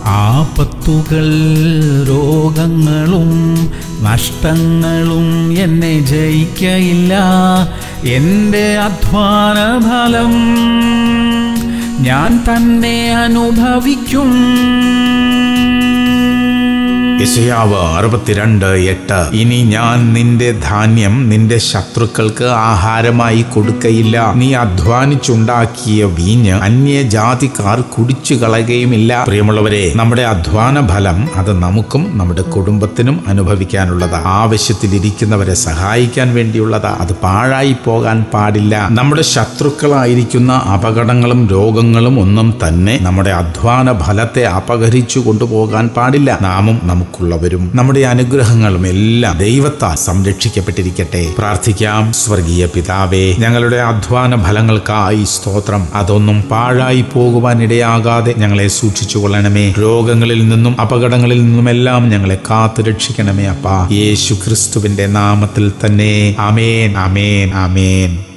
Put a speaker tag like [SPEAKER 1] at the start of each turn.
[SPEAKER 1] ആപത്തുകൾ രോഗങ്ങളും നഷ്ടങ്ങളും എന്നെ ജയിക്കയില്ല എൻ്റെ അധ്വാന ഫലം ഞാൻ തന്നെ അനുഭവിക്കും
[SPEAKER 2] യശയാവ് അറുപത്തിരണ്ട് എട്ട് ഇനി ഞാൻ നിന്റെ ധാന്യം നിന്റെ ശത്രുക്കൾക്ക് ആഹാരമായി കൊടുക്കയില്ല നീ അധ്വാനിച്ചുണ്ടാക്കിയ വീഞ്ഞ് അന്യജാതിക്കാർ കുടിച്ചു കളയുകയുമില്ല പ്രിയമുള്ളവരെ നമ്മുടെ അധ്വാന ഫലം അത് നമുക്കും നമ്മുടെ കുടുംബത്തിനും അനുഭവിക്കാനുള്ളതാ ആവശ്യത്തിലിരിക്കുന്നവരെ സഹായിക്കാൻ വേണ്ടിയുള്ളതാ അത് പാഴായി പോകാൻ പാടില്ല നമ്മുടെ ശത്രുക്കളായിരിക്കുന്ന അപകടങ്ങളും രോഗങ്ങളും ഒന്നും തന്നെ നമ്മുടെ അധ്വാന ഫലത്തെ അപഹരിച്ചു കൊണ്ടുപോകാൻ പാടില്ല നാമും നമുക്കുള്ളവരും നമ്മുടെ അനുഗ്രഹങ്ങളും എല്ലാം ദൈവത്താൽ സംരക്ഷിക്കപ്പെട്ടിരിക്കട്ടെ പ്രാർത്ഥിക്കാം സ്വർഗീയ പിതാവേ ഞങ്ങളുടെ അധ്വാന ഫലങ്ങൾക്കായി സ്തോത്രം അതൊന്നും പാഴായി പോകുവാൻ ഇടയാകാതെ ഞങ്ങളെ സൂക്ഷിച്ചു കൊള്ളണമേ രോഗങ്ങളിൽ നിന്നും അപകടങ്ങളിൽ നിന്നുമെല്ലാം ഞങ്ങളെ കാത്തു രക്ഷിക്കണമേ അപ്പാ യേശു ക്രിസ്തുവിന്റെ നാമത്തിൽ തന്നെ അമേൻ അമേൻ അമേൻ